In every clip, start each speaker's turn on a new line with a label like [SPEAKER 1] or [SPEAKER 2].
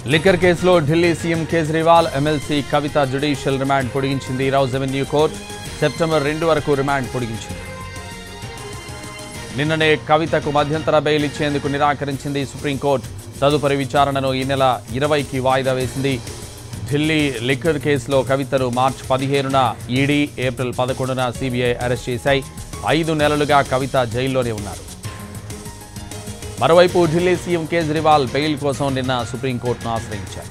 [SPEAKER 1] liquor కేసులో Delhi CM Kejriwal MLC Kavitha judicial remand పొడిగించింది Rouse Avenue court September రెండు వరకు రిమాండ్ పొడిగించింది నిన్ననే కవితకు మధ్యంతర బెయిల్ ఇచ్చేందుకు నిరాకరించింది సుప్రీంకోర్టు తదుపరి విచారణను ఈ నెల ఇరవైకి వాయిదా వేసింది ఢిల్లీ లిక్కర్ కేసులో కవితను మార్చి పదిహేనున ఈడీ ఏప్రిల్ పదకొండున సిబిఐ అరెస్ట్ చేశాయి ఐదు నెలలుగా కవిత జైల్లోనే ఉన్నారు మరోవైపు ఢిల్లీ సీఎం కేజ్రీవాల్ బెయిల్ కోసం నిన్న సుప్రీంకోర్టును ఆశ్రయించారు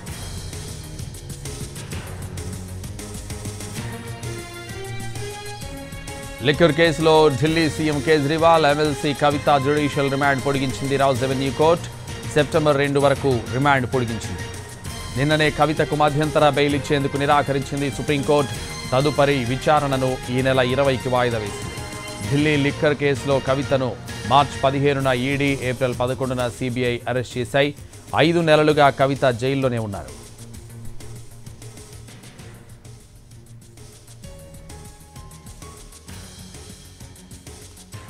[SPEAKER 1] లిక్కర్ కేసులో Delhi CM Kejriwal MLC Kavitha judicial remand పొడిగించింది రౌజ్ రెవెన్యూ కోర్టు సెప్టెంబర్ రెండు వరకు రిమాండ్ పొడిగించింది నిన్ననే కవితకు మధ్యంతర బెయిల్ ఇచ్చేందుకు నిరాకరించింది సుప్రీంకోర్టు తదుపరి విచారణను ఈ నెల ఇరవైకి వాయిదా వేసింది ఢిల్లీ లిక్కర్ కేసులో కవితను మార్చి పదిహేనున ఈడీ ఏప్రిల్ పదకొండున సిబిఐ అరెస్ట్ చేశాయి ఐదు నెలలుగా కవిత జైల్లోనే ఉన్నారు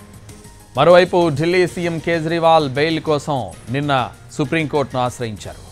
[SPEAKER 1] మరోవైపు ఢిల్లీ సీఎం కేజ్రీవాల్ బెయిల్ కోసం నిన్న సుప్రీంకోర్టును ఆశ్రయించారు